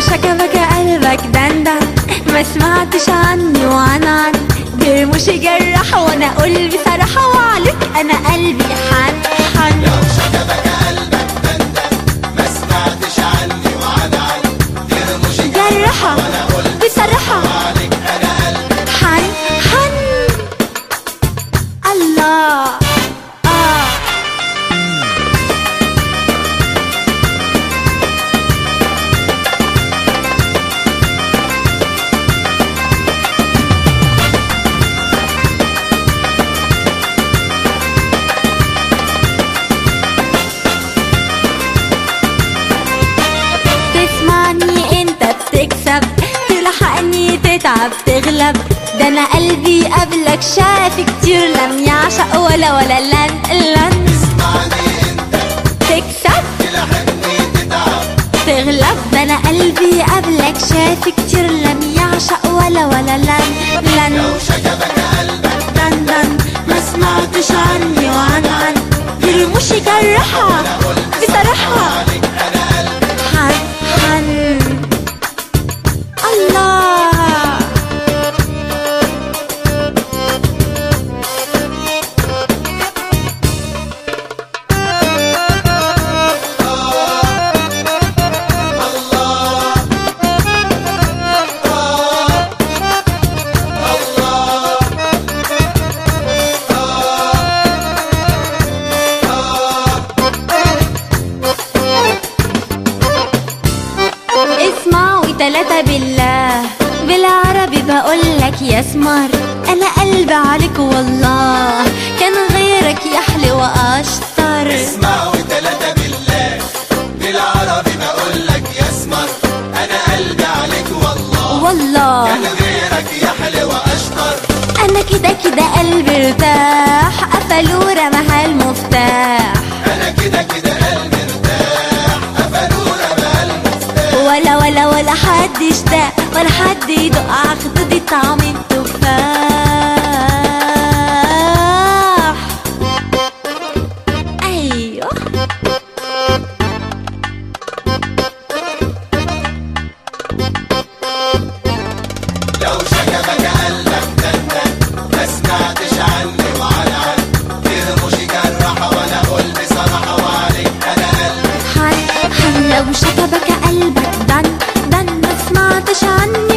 شكبك قلبك دندن ما سمعتش عني وعن عن برموش جرح وانا اقول بصراحة وعليك انا قلبي حن حن لو شكبك قلبك دندن ما سمعتش عني وعن عني ترمش جرحة وانا قلت بصراحة عليك انا قلبي حن حن الله آه تسمعني انت بتكسب تلحقني تتعب تغلب ده انا قلبي قبلك شاف كتير لم يعشق ولا ولا لن لن اسمعني انت تكسب تلحقني تتعب تغلب ده انا قلبي قبلك شاف كتير لم يعشق ولا ولا لن لن لو شكبك قلبك دن دن ما سمعتش عني وعن عن برموش جرحة بصراحة عليك انا قلبي حن حن الله اسمعوا تلاتة بالله بالعربي بقولك يا اسمر انا قلبي عليك والله كان غيرك يحلى واشطر اسمعوا تلاتة بالله بالعربي بقول لك يا اسمر انا قلبي عليك والله والله كان غيرك يحلى واشطر انا كده كده قلبي ارتاح قفلوا رمها المفتاح انا كده كده قلبي ارتاح قفلوا رمى المفتاح ولا ولا ولا حد يشتاق ولا حد يدق عخدودي طعم التفاح ايوه لو شكبك قلبك دندن ما سمعتش عني وعن عن ترمش جرحة وانا اقول بصراحة وعليك انا قلبي حن حن لو شكبك قلبك دن دن ما سمعتش عني